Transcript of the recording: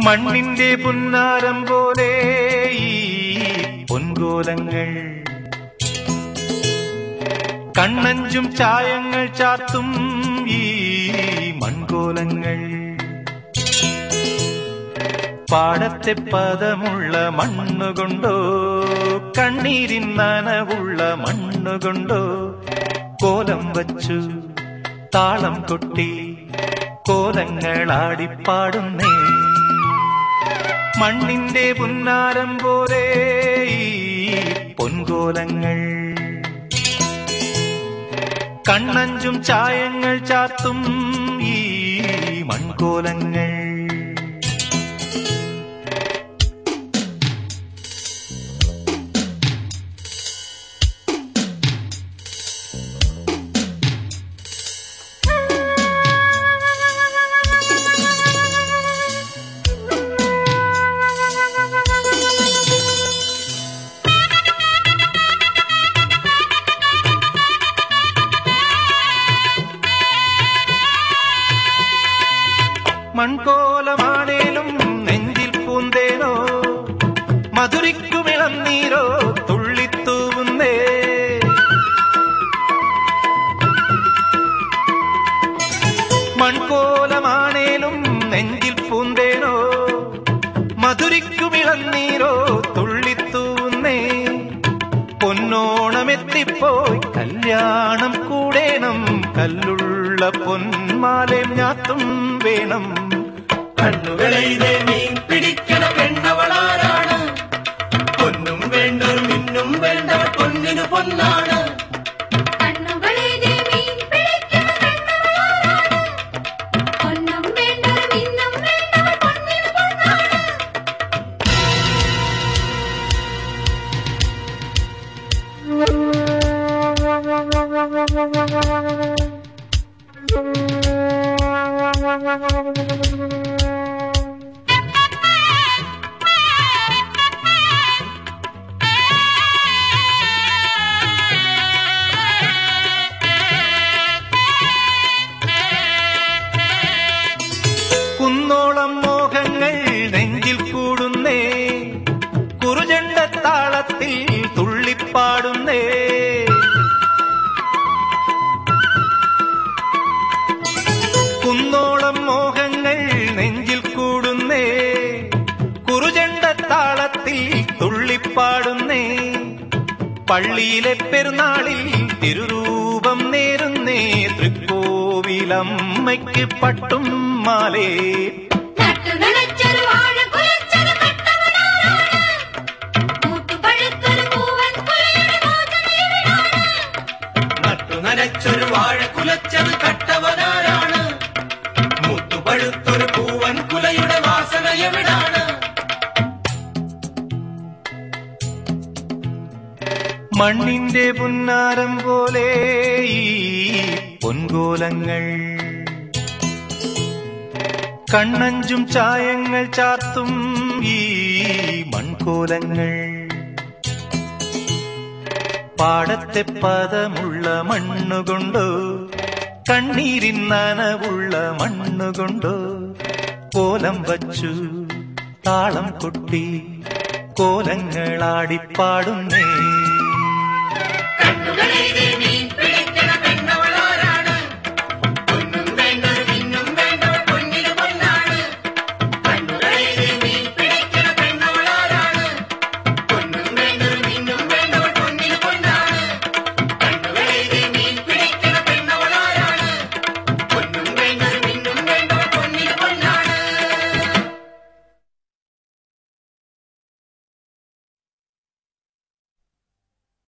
മണ്ണിന്റെ പുന്നാരം പോലെ ഈ പൊൻകോലങ്ങൾ കണ്ണഞ്ചും ചായങ്ങൾ ചാർത്തും ഈ മൺകോലങ്ങൾ പാടത്തെ പദമുള്ള മണ്ണുകൊണ്ടോ കണ്ണീരിൻ നനവുള്ള മണ്ണുകൊണ്ടോ കോലം വച്ചു താളം കൊട്ടി കോലങ്ങളാടിപ്പാടുന്നേ മണ്ണിന്റെ പുന്നാരം പോലെ ഈ പൊൻകോലങ്ങൾ കണ്ണഞ്ചും ചായങ്ങൾ ചാർത്തും ഈ മൺകോലങ്ങൾ മൺകോലമാണേലും നെഞ്ചിൽ പൂന്തേനോ മധുരിക്കുമിളം നീരോ തുള്ളിത്തൂവുന്നേ മൺകോലമാണേലും നെഞ്ചിൽ പൂന്തേനോ മധുരിക്കുമിളം നീരോ തുള്ളിത്തൂവുന്നേ പൊന്നോണമെത്തിപ്പോയി കല്യാണം കൂടേണം കല്ലുള്ള പൊന്മാലേം ഞാത്തും വേണം കണ്ണുകളിലെ മീൻ പിടിക്കണ പെണ്ണവളാരാണ് പൊന്നും വേണ്ടൊരു മിന്നും വേണ്ടവൾ പൊന്നിനു പൊന്നാണ് കണ്ണുകളിലെ മീൻ പിടിക്കണ പെണ്ണവളാരാണ്. പൊന്നും വേണ്ടവൾ മിന്നും വേണ്ടവൾ പൊന്നിനു പൊന്നാണ്. കുന്നോളം മോഹങ്ങൾ നെഞ്ചിൽ കൂടുന്നേ കുറുചെണ്ട താളത്തിൽ തുള്ളിപ്പാടുന്നേ കുന്നോളം മോഹങ്ങൾ നെഞ്ചിൽ കൂടുന്നേ കുറുചെണ്ട താളത്തിൽ തുള്ളിപ്പാടുന്നേ പള്ളിയിലെ പെരുന്നാളിൽ തിരുരൂപം നേരുന്നേ തൃക്കോവിലമ്മയ്ക്ക് പട്ടും മാലേ നട്ടുനനച്ചൊരു വാഴ കുലച്ചത് കട്ടവനാരാണ്? മൂത്തുപഴുത്തൊരു പൂവൻ കുലയുടെ വാസന എവിടാണ്? നട്ടു നനച്ചൊരു വാഴ കുലച്ചത് കട്ടവനാരാണ് മുത്തുപഴുത്തൊരു പൂവൻ കുലയുടെ വാസന എവിടാണ് മണ്ണിന്റെ പുന്നാരം പോലെ ഈ പൊൻകോലങ്ങൾ കണ്ണഞ്ചും ചായങ്ങൾ ചാർത്തും ഈ മൺകോലങ്ങൾ പാടത്തെ പദമുള്ള മണ്ണുകൊണ്ടോ കണ്ണീരിൻ നനവുള്ള മണ്ണുകൊണ്ടോ കോലം വച്ചു താളം കൊട്ടി കോലങ്ങളാടിപ്പാടുന്നേ